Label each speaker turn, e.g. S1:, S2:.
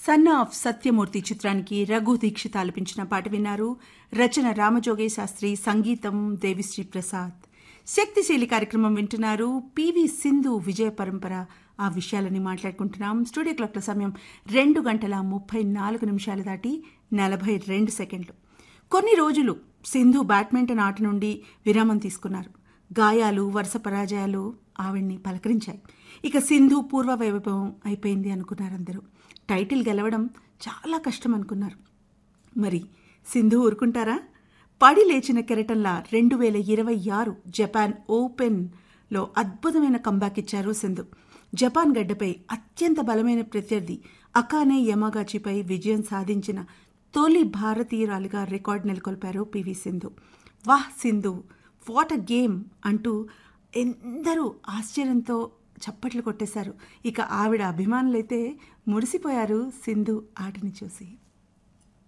S1: son of Satyamurthy చిత్రానికి రఘు దీక్షిత్ ఆలపించిన పాట విన్నారు రచన రామజోగే శాస్త్రి సంగీతం దేవిశ్రీ ప్రసాద్ శక్తిశీలి కార్యక్రమం వింటున్నారు పివి సింధు విజయ పరంపర ఆ విషయాలని మాట్లాడుకుంటున్నాం స్టూడియో క్లాక్ల సమయం రెండు గంటల ముప్పై నాలుగు నిమిషాలు దాటి నలభై రెండు సెకండ్లు కొన్ని రోజులు సింధు బ్యాడ్మింటన్ ఆట నుండి విరామం తీసుకున్నారు గాయాలు వరుస పరాజయాలు ఆవిడ్ని పలకరించాయి ఇక సింధు పూర్వ వైభవం అయిపోయింది అనుకున్నారు అందరూ టైటిల్ గెలవడం చాలా కష్టం అనుకున్నారు మరి సింధు ఊరుకుంటారా పడి లేచిన కెరటంలా రెండు వేల ఇరవై ఆరు జపాన్ ఓపెన్లో అద్భుతమైన కంబ్యాక్ ఇచ్చారు సింధు జపాన్ గడ్డపై అత్యంత బలమైన ప్రత్యర్థి అకానే యమాగాచిపై విజయం సాధించిన తొలి భారతీయురాలిగా రికార్డు నెలకొల్పారు పివి సింధు వాహ్ సింధు వాట్ అ గేమ్ అంటూ ఎందరూ ఆశ్చర్యంతో చప్పట్లు కొట్టేశారు ఇక ఆవిడ అభిమానులైతే మురిసిపోయారు సింధు ఆటని చూసి